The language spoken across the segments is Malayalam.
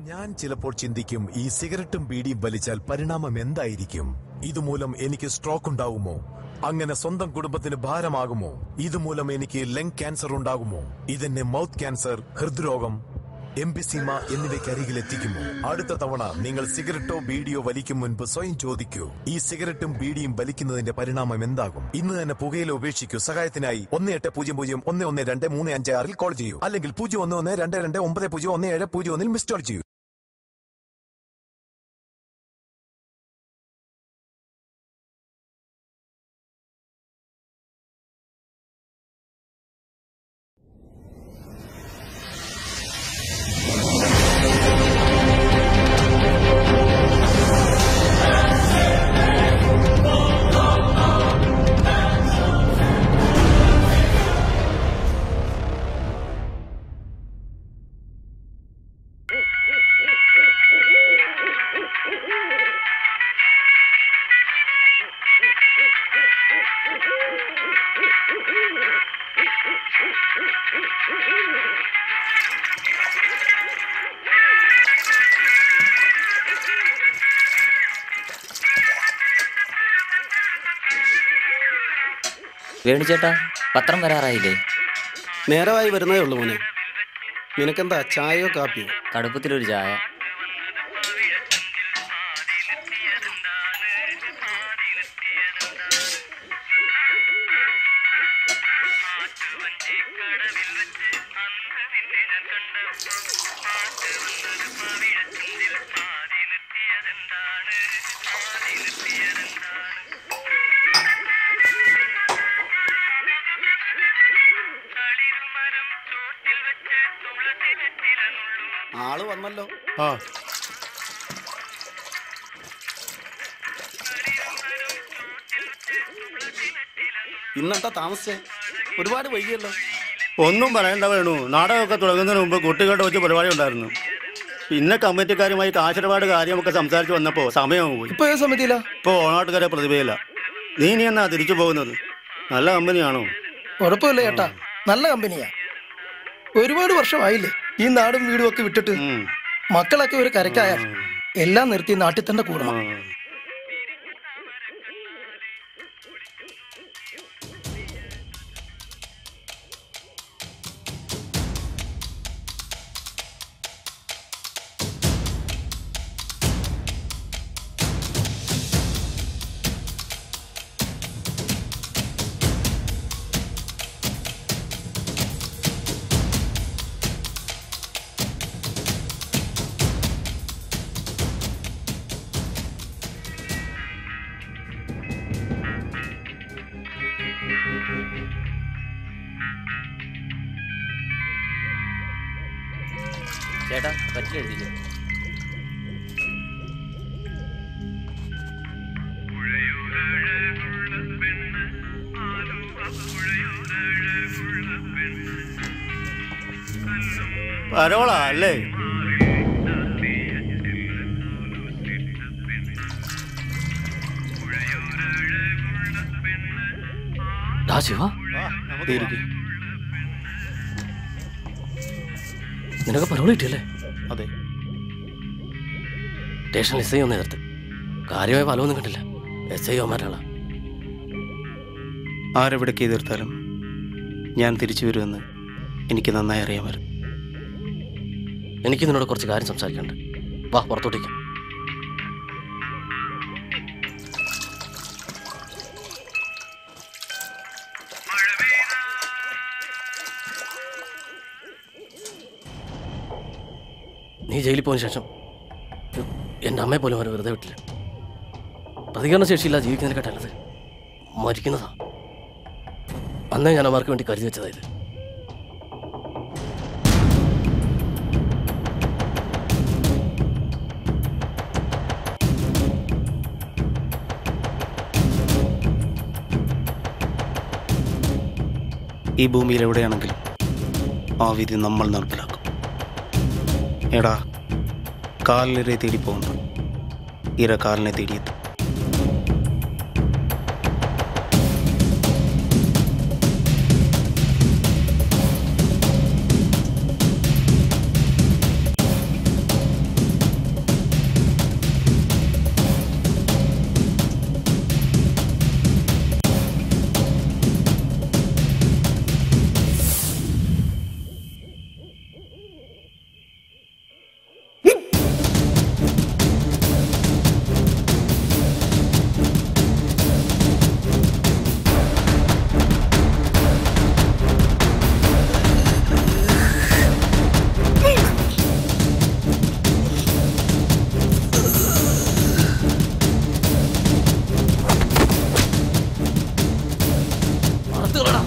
ഞാൻ ചിലപ്പോൾ ചിന്തിക്കും ഈ സിഗരറ്റും ബീഡിയും വലിച്ചാൽ പരിണാമം എന്തായിരിക്കും ഇതുമൂലം എനിക്ക് സ്ട്രോക്ക് ഉണ്ടാകുമോ അങ്ങനെ സ്വന്തം കുടുംബത്തിന് ഭാരമാകുമോ ഇതുമൂലം എനിക്ക് ലങ് ക്യാൻസർ ഉണ്ടാകുമോ ഇതെന്നെ മൗത്ത് ക്യാൻസർ ഹൃദ്രോഗം എംബിസീമ എന്നിവയ്ക്ക് അരികിൽ എത്തിക്കുമോ അടുത്ത തവണ നിങ്ങൾ സിഗരറ്റോ ബീഡിയോ വലിക്കും മുൻപ് സ്വയം ചോദിക്കൂ ഈ സിഗരറ്റും ബീഡിയും വലിക്കുന്നതിന്റെ പരിണാമം എന്താകും ഇന്ന് തന്നെ പുകയില ഉപേക്ഷിക്കൂ സഹായത്തിനായി ഒന്ന് എട്ട് പൂജ്യം പൂജ്യം ഒന്ന് ഒന്ന് രണ്ട് മൂന്ന് അഞ്ച് ആറിൽ കോൾ ചെയ്യൂ അല്ലെങ്കിൽ പൂജ്യം ഒന്ന് ഒന്ന് രണ്ട് രണ്ട് ഒമ്പത് പൂജ്യം ഒന്ന് ഏഴ് പൂജ്യം ഒന്നിൽ മിസ് കോൾ ചെയ്യൂ വേണിച്ചേട്ടാ പത്രം വരാറായില്ലേ നേരമായി വരുന്നേ ഉള്ളൂ മോനെ നിനക്കെന്താ ചായയോ കാപ്പിയോ കടുപ്പത്തിലൊരു ചായ ആള് വന്നല്ലോ ആ ഇന്നെന്താ താമസിച്ചേ ഒരുപാട് വൈകിയല്ലോ ഒന്നും പറയണ്ട വേണു നാടകമൊക്കെ തുടങ്ങുന്നതിന് മുമ്പ് കുട്ടികളുടെ വെച്ച് പരിപാടി ഉണ്ടായിരുന്നു പിന്നെ കമ്മിറ്റിക്കാരുമായി കാശിടപാട് കാര്യമൊക്കെ സംസാരിച്ച് വന്നപ്പോൾ സമയം പോയി ഇപ്പൊ ഏത് സമിതിയില ഇപ്പോൾ ഓണാട്ടുകാരെ പ്രതിഭയില്ല നീ ഇനി എന്നാ തിരിച്ചു പോകുന്നത് നല്ല കമ്പനിയാണോ കുഴപ്പമില്ല ചേട്ടാ നല്ല കമ്പനിയാ ഒരുപാട് വർഷമായില്ലേ ഈ നാടും വീടും ഒക്കെ വിട്ടിട്ട് ഉം. മക്കളൊക്കെ ഒരു കരക്കായ എല്ലാം നിർത്തി നാട്ടിൽ തന്നെ ആ. കൂടണം ചേട്ടാ പറ്റിലെഴുതിക്കോ പരോളാ അല്ലേ ഡാ ശിവ ഇരിക്ക്. നിനക്ക് പരോളി കിട്ടിയല്ലേ അതെ സ്റ്റേഷനിൽ എസ് ഐ ഒന്ന് എതിർത്ത് കാര്യമായ ഫലമൊന്നും കണ്ടില്ല എസ് ഐ ഒമാരാളാ ആരെവിടേക്ക് എതിർത്താലും ഞാൻ തിരിച്ചു വരുമെന്ന് എനിക്ക് നന്നായി അറിയാമായിരുന്നു എനിക്ക് നിന്നോട് കുറച്ച് കാര്യം സംസാരിക്കാനുണ്ട് വാ പുറത്തോട്ടേക്ക് നീ ജയിലിൽ പോയതിനു ശേഷം എൻ്റെ അമ്മയെ പോലും അവരെ വെറുതെ വിട്ടില്ല പ്രതികരണ ശേഷിയില്ല ജീവിക്കുന്നതിനെക്കാട്ട് നല്ലത് മരിക്കുന്നതാ അന്നേ ഞാൻ അവർക്ക് വേണ്ടി കരുതി വെച്ചതായത് ഈ ഭൂമിയിൽ എവിടെയാണെങ്കിലും ആ വിധി നമ്മൾ നടപ്പിലാക്കും എടാ കാലിനിരെ തേടി പോകുന്നു ഇര കാലിനെ തേടിയെത്തും എടുത്തുകളടാ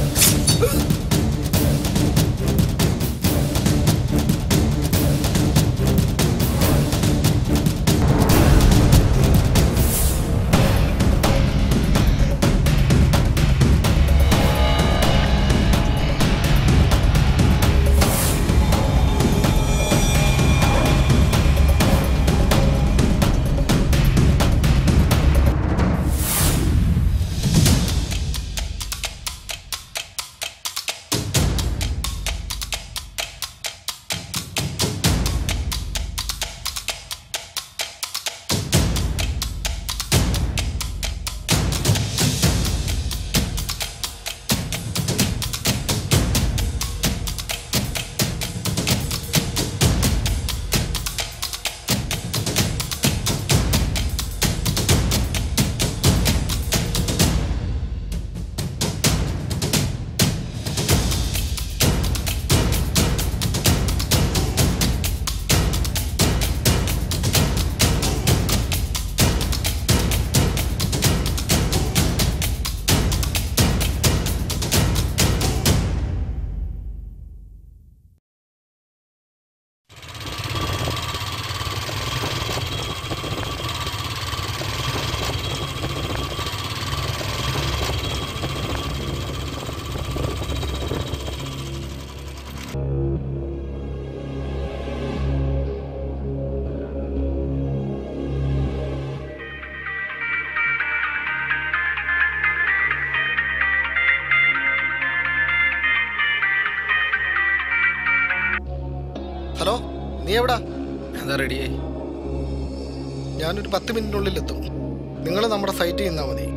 ഹലോ നീ എവിടാ എന്താ റെഡിയായി ഞാനൊരു പത്ത് മിനിറ്റിനുള്ളിൽ എത്തും നിങ്ങൾ നമ്മുടെ സൈറ്റിൽ നിന്നാൽ മതി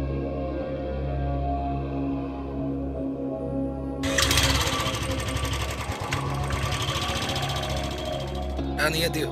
ആ നീ എത്തിയോ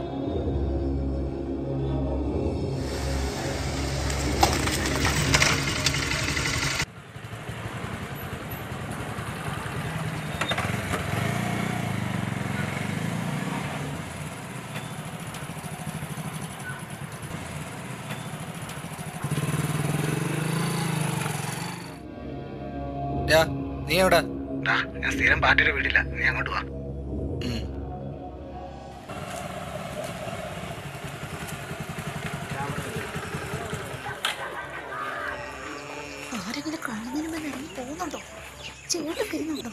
ഡാ, നീ എവിടാ ഞാൻ സ്ഥിരം പാട്ടിയുടെ വീടില്ല നീ അങ്ങോട്ട് വാ ഉം. ആരെങ്കിലും കാണുന്നതിന് മുമ്പ് ഇറങ്ങി പോകുന്നുണ്ടോ ചേട്ടൻ വരുന്നുണ്ടോ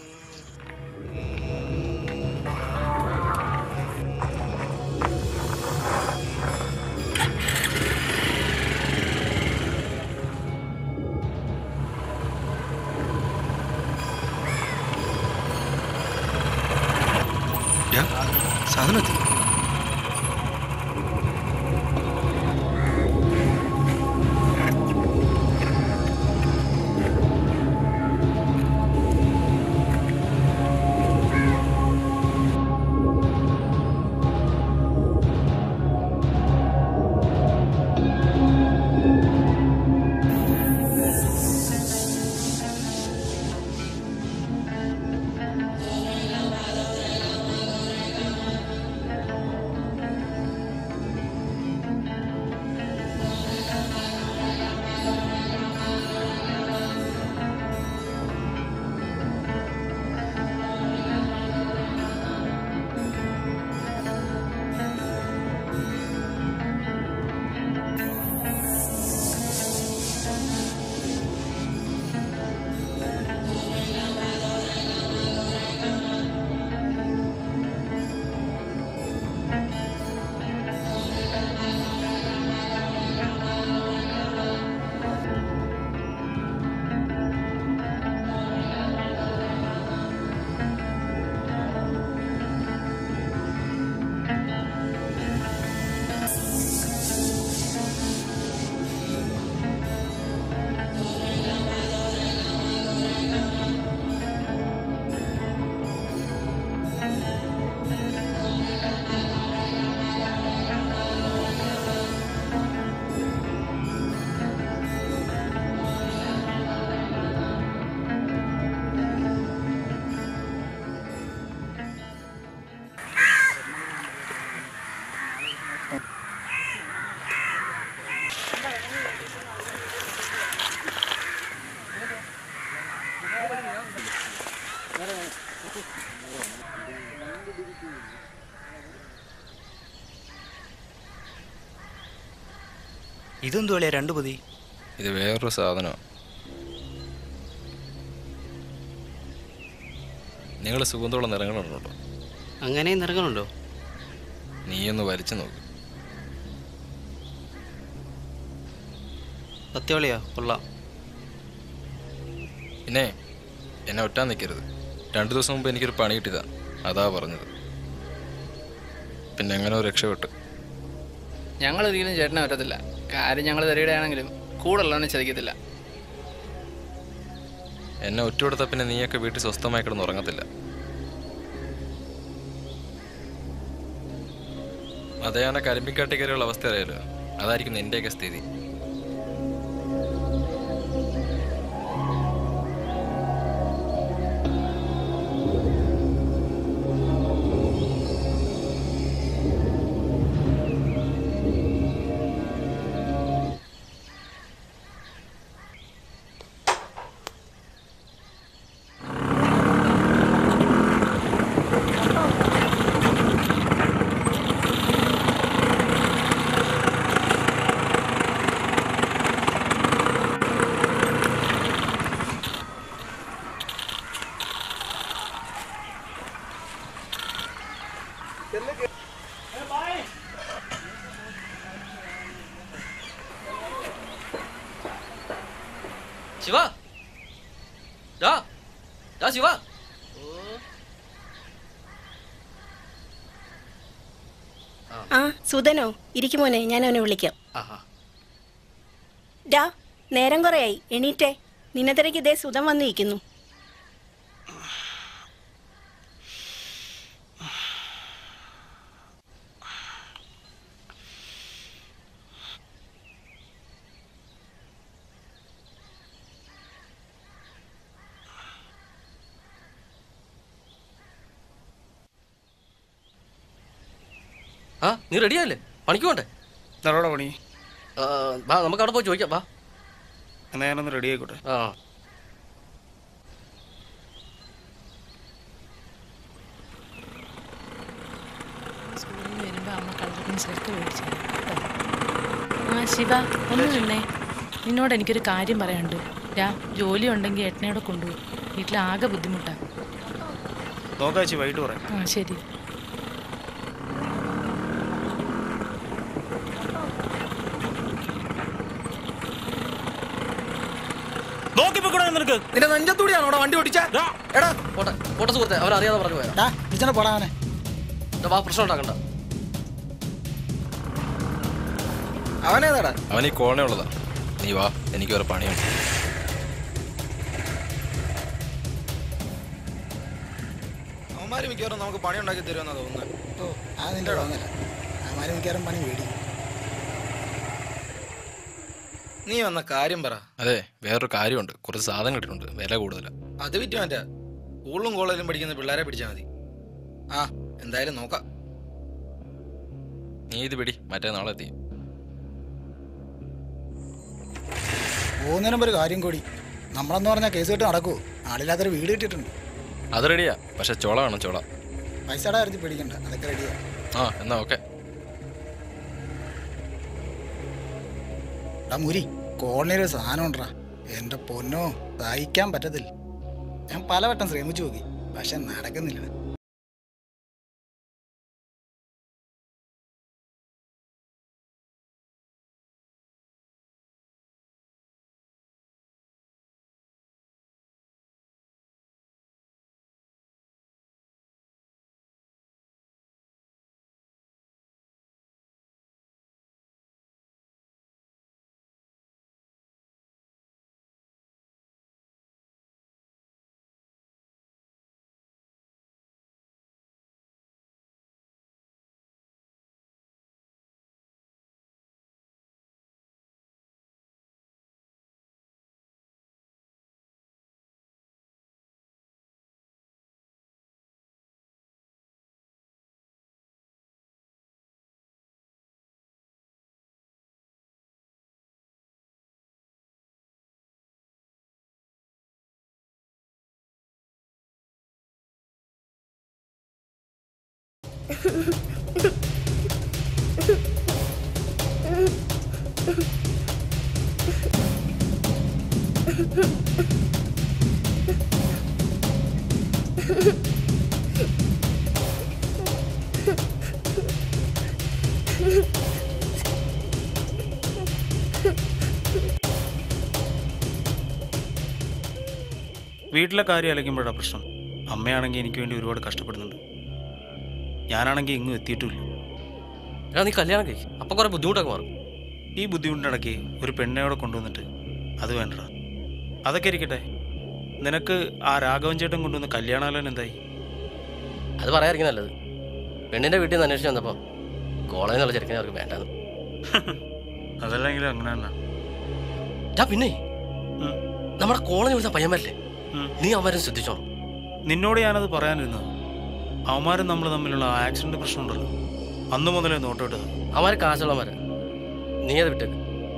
ഡാ, സാധനം എത്തി ഇതെന്തു വിളിയാ രണ്ടു പൊതി ഇത് വേറൊരു സാധനമാണ് നിങ്ങൾ സുഗന്ധമുള്ള നിറങ്ങളുണ്ടോ അങ്ങനെ നിറങ്ങളുണ്ടോ നീയൊന്ന് വലിച്ചു നോക്ക് സത്യവളിയാ കൊള്ളാം പിന്നെ എന്നെ ഒറ്റാൻ നിൽക്കരുത് രണ്ടു ദിവസം മുമ്പ് എനിക്കൊരു പണി കിട്ടിയതാ അതാ പറഞ്ഞത് പിന്നെ എങ്ങനെ രക്ഷപ്പെട്ടു ഞങ്ങൾ ഒരിക്കലും ചേട്ടനെ പറ്റത്തില്ല കാര്യം ഞങ്ങൾ തെറിയുടെ ആണെങ്കിലും കൂടെ ഉള്ളവനെ ചതിക്കത്തില്ല എന്നെ ഒറ്റ കൊടുത്താൽ പിന്നെ നീയൊക്കെ വീട്ടിൽ സ്വസ്ഥമായി കിടന്ന് ഉറങ്ങത്തില്ല അതേ ആന കരിമ്പിക്കാട്ടി കയറിയുള്ള അവസ്ഥ അറിയാലോ അതായിരിക്കും നിന്റെയൊക്കെ സ്ഥിതി ശിവ ഡാ ഡാ ശിവ ആ സുധനോ ഇരിക്കുമോനെ ഞാൻ അവനെ വിളിക്കാം ആഹാ ഡാ നേരം കുറയായി എണീറ്റേ നിന്നതിരക്ക് ഇതേ സുധം വന്നിരിക്കുന്നു ആ നീ റെഡിയായില്ലേ പണിക്ക് പോണ്ടേ നിറയുടെ പണി ആ, വാ നമുക്ക് അവിടെ പോയി ചോദിക്കാം വാ എന്നാ ഞാനൊന്ന് റെഡി ആയിക്കോട്ടെ ആ സ്കൂളിൽ നിന്ന് വരുമ്പോൾ അമ്മ കളറിന് ശരിക്ക് മേടിച്ചു ആ ശിവ ഒന്ന് നിന്നേ നിന്നോട് എനിക്കൊരു കാര്യം പറയാനുണ്ട് രാ ജോലി ഉണ്ടെങ്കിൽ ഏട്ടനോടെ കൊണ്ടുപോയി വീട്ടിൽ ആകെ ബുദ്ധിമുട്ടാ നോക്കാം ചേച്ചി വൈകിട്ട് പറയാം ആ ശരി നോക്കിപ്പോക്കൂടാ നിനക്ക് നിന്റെ നെഞ്ചത്തൂടിയാണോ അവിടെ വണ്ടി ഓടിച്ചാ എടാ പോട്ടെ പോട്ടെ സുഹൃത്തെ അവൻ അറിയാതെ പറഞ്ഞു പോയാ വിളിച്ചോണ്ട് പോടാ അവനെ ഡാ, വാ പ്രശ്നം ഉണ്ടാക്കണ്ട അവനേതാടാ അവൻ ഈ കോണേ ഉള്ളതാ നീ വാ എനിക്ക് വേറെ പണിയുണ്ട് അവന്മാര് മിക്കവാറും നമുക്ക് പണി ഉണ്ടാക്കി തരുമെന്നാ തോന്നുന്നത് ഓ അത് നിന്റെ തോന്നല അവന്മാര് മിക്കവാറും പണി മേടി നീ വന്ന കാര്യം പറ അതെ വേറൊരു കാര്യമുണ്ട് കുറച്ച് സാധനം കിട്ടിയിട്ടുണ്ട് വില കൂടുതലാണ് അത് വിറ്റ് മാറ്റാ സ്കൂളിലും കോളേജിലും പഠിക്കുന്ന പിള്ളേരെ പിടിച്ചാൽ മതി ആ എന്തായാലും നോക്കാം നീ ഇത് പിടി മറ്റേ നാളെ എത്തി പോകുന്നതിനും ഒരു കാര്യം കൂടി നമ്മളെന്ന് പറഞ്ഞാൽ കേസ് കെട്ട് നടക്കൂ ആളില്ലാത്തൊരു വീട് കിട്ടിയിട്ടുണ്ട് അത് റെഡിയാ പക്ഷെ ചൊള വേണം ചൊള പൈസയുടെ കാര്യത്തിൽ പേടിക്കണ്ട അതൊക്കെ റെഡിയാ ആ എന്നാ ഓക്കെ എടാ മുരി കോളനിയിൽ ഒരു സാധനം ഉണ്ടാ എന്റെ പൊന്നോ സഹിക്കാൻ പറ്റത്തില്ല ഞാൻ പലവട്ടം ശ്രമിച്ചു നോക്കി പക്ഷെ നടക്കുന്നില്ല വീട്ടിലെ കാര്യം അലയ്ക്കുമ്പോഴാണ് പ്രശ്നം അമ്മയാണെങ്കിൽ എനിക്ക് വേണ്ടി ഒരുപാട് കഷ്ടപ്പെടുന്നുണ്ട് ഞാനാണെങ്കിൽ ഇങ്ങും എത്തിയിട്ടുമില്ല എടാ നീ കല്യാണം കഴിക്കും അപ്പം കുറെ ബുദ്ധിമുട്ടൊക്കെ മാറും ഈ ബുദ്ധിമുട്ടിനിടയ്ക്ക് ഒരു പെണ്ണയോടെ കൊണ്ടുവന്നിട്ട് അത് വേണ്ടടാ അതൊക്കെ ഇരിക്കട്ടെ നിനക്ക് ആ രാഘവൻ ചേട്ടൻ കൊണ്ടുവന്ന കല്യാണാലോചന എന്തായി അത് പറയാതിരിക്കും നല്ലത് പെണ്ണിന്റെ വീട്ടിൽ നിന്ന് അന്വേഷിച്ച് വന്നപ്പോൾ കോളേജിൽ നിന്നുള്ള ചെറുക്കനെ അവർക്ക് വേണ്ടാന്ന് അതല്ലെങ്കിലും അങ്ങനെ തന്നെ ഞാൻ പിന്നെ നമ്മുടെ കോളേജ് വിളിച്ച പയ്യന്മാരില്ലേ നീ അവന്മാരും ശ്രദ്ധിച്ചോണം നിന്നോട് ഞാനത് പറയാനിരുന്നത് അവന്മാരും നമ്മൾ തമ്മിലുള്ള ആ ആക്സിഡന്റ് പ്രശ്നമുണ്ടല്ലോ അന്ന് മുതലേ നോട്ടോട്ടത് അവന്മാരെ കാശുള്ളവന്മാരെ നീ അത് വിട്ടേക്ക്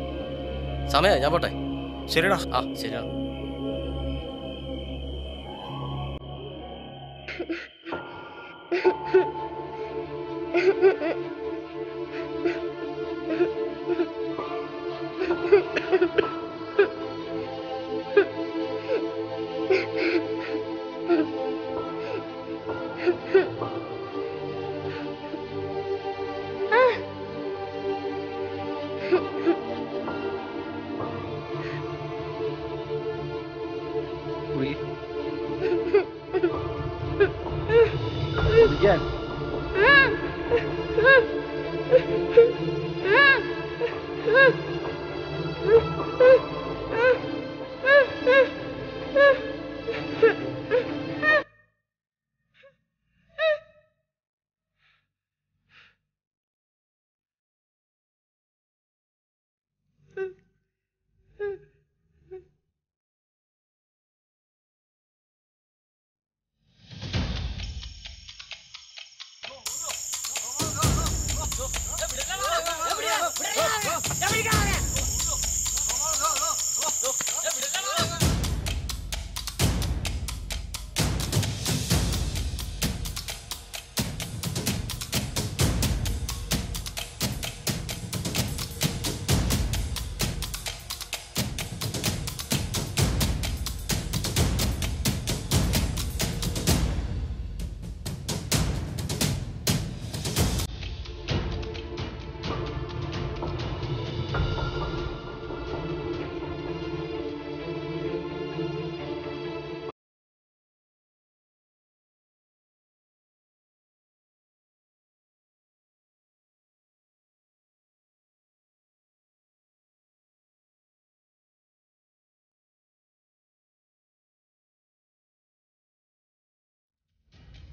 സമയം ഞാൻ പോട്ടെ ശരിടാ ആ ശരിയാണ്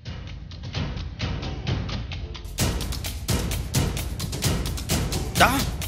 ഡാ